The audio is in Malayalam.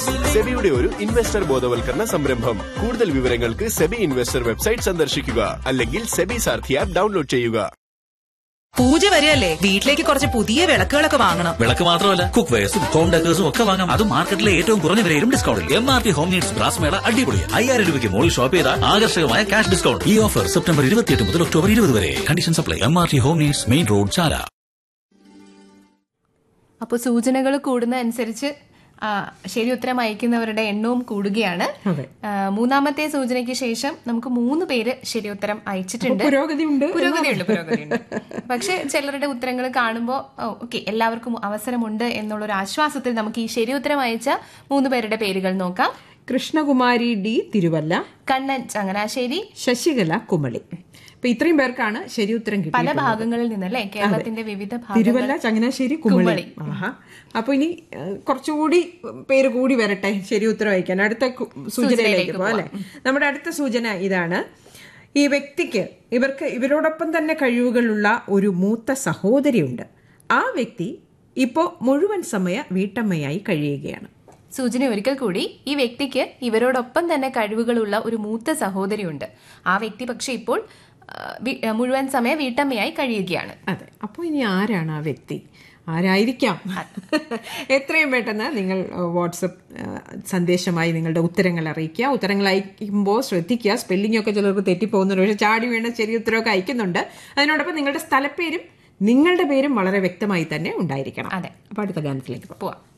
സെബിയുടെ ഒരു ഇൻവെസ്റ്റർ ബോധവൽക്കരണ സംരംഭം കൂടുതൽ വിവരങ്ങൾക്ക് സെബി ഇൻവെസ്റ്റർ വെബ്സൈറ്റ് സന്ദർശിക്കുക അല്ലെങ്കിൽ സെബി സാർഥി ആപ്പ് ഡൗൺലോഡ് ചെയ്യുക പൂജ വരെയല്ലേ വീട്ടിലേക്ക് കുറച്ച് പുതിയ വിളക്കുകളൊക്കെ വാങ്ങണം വിളക്ക് മാത്രമല്ല കുക്ക് വെയർസും ഹോം ഡെക്കേഴ്സും ഒക്കെ വാങ്ങാം അതും മാർക്കറ്റിലെ ഏറ്റവും കുറഞ്ഞ വിലയിലും ഡിസ്കൗണ്ടിൽ M R T home needs brass mela അടിപൊളി അയ്യായിരം രൂപയ്ക്ക് മുകളിൽ ഷോപ്പ് ചെയ്താൽ ആകർഷകമായ ക്യാഷ് ഡിസ്കൗണ്ട് ഈ ഓഫർ സെപ്റ്റംബർ ഇരുപത്തിയെട്ട് മുതൽ ഒക്ടോബർ ഇരുപത് വരെ condition apply M R T home needs main road Chala അപ്പോൾ സൂചനകൾ കൂടുന്ന അനുസരിച്ച് ആ, ശരി ഉത്തരം അയക്കുന്നവരുടെ എണ്ണവും കൂടുകയാണ് അതെ. ആ, മൂന്നാമത്തെ സൂചനയ്ക്ക് ശേഷം നമുക്ക് മൂന്ന് പേര് ശരി ഉത്തരം അയച്ചിട്ടുണ്ട് അപ്പൊ പുരോഗതിയുണ്ട് പുരോഗതിയുണ്ട് പുരോഗതിയുണ്ട് പക്ഷെ ചിലരുടെ ഉത്തരങ്ങൾ കാണുമ്പോൾ ഓക്കെ എല്ലാവർക്കും അവസരമുണ്ട് എന്നുള്ളൊരു ആശ്വാസത്തിൽ നമുക്ക് ഈ ശരി ഉത്തരം അയച്ച മൂന്ന് പേരുടെ പേരുകൾ നോക്കാം കൃഷ്ണകുമാരി ഡി തിരുവല്ല കണ്ണൻ ചങ്ങനാശ്ശേരി ശശികല കുമളി അപ്പൊ ഇത്രയും പേർക്കാണ് ശരി ഉത്തരം പല കിട്ടിയത് ഭാഗങ്ങളിൽ നിന്നല്ലേ കേരളത്തിന്റെ വിവിധ തിരുവല്ല ഭാഗങ്ങൾ ചങ്ങനാശ്ശേരി കുമളി കുമളി. ആഹാ അപ്പൊ ഇനി ഏഹ്, കുറച്ചുകൂടി പേര് കൂടി വരട്ടെ ശരി ഉത്തരം അയക്കാൻ അടുത്ത കു- സൂചനയിലേക്ക് പോവാം അല്ലെ നമ്മുടെ അടുത്ത സൂചന ഇതാണ് ഈ വ്യക്തിക്ക് ഇവർക്ക് ഇവരോടൊപ്പം തന്നെ കഴിവുകളുള്ള ഒരു മൂത്ത സഹോദരിയുണ്ട് ആ വ്യക്തി ഇപ്പോൾ മുഴുവൻ സമയ വീട്ടമ്മയായി കഴിയുകയാണ് സൂചന ഒരിക്കൽ കൂടി ഈ വ്യക്തിക്ക് ഇവരോടൊപ്പം തന്നെ കഴിവുകളുള്ള ഒരു മൂത്ത സഹോദരിയുണ്ട് ആ വ്യക്തി പക്ഷെ ഇപ്പോൾ ആ, വി- ആ, മുഴുവൻ സമയ വീട്ടമ്മയായി കഴിയുകയാണ് അതെ അപ്പോൾ ഇനി ആരാണ് ആ വ്യക്തി ആരായിരിക്കാം എത്രയും പെട്ടെന്ന് നിങ്ങൾ ഏഹ്, വാട്സപ്പ് ഏഹ്, സന്ദേശമായി നിങ്ങളുടെ ഉത്തരങ്ങൾ അറിയിക്കുക ഉത്തരങ്ങൾ അയക്കുമ്പോൾ ശ്രദ്ധിക്കുക സ്പെല്ലിംഗ് ഒക്കെ ചിലർക്ക് തെറ്റിപ്പോകുന്നുണ്ട് പക്ഷേ ചാടി വീണ ചെറിയ ഉത്തരവൊക്കെ അയക്കുന്നുണ്ട് അതിനോടൊപ്പം നിങ്ങളുടെ സ്ഥലപ്പേരും നിങ്ങളുടെ പേരും വളരെ വ്യക്തമായി തന്നെ ഉണ്ടായിരിക്കണം അതെ. അപ്പോൾ അടുത്ത ഗാനത്തിലേക്ക് പോകാം പോവാം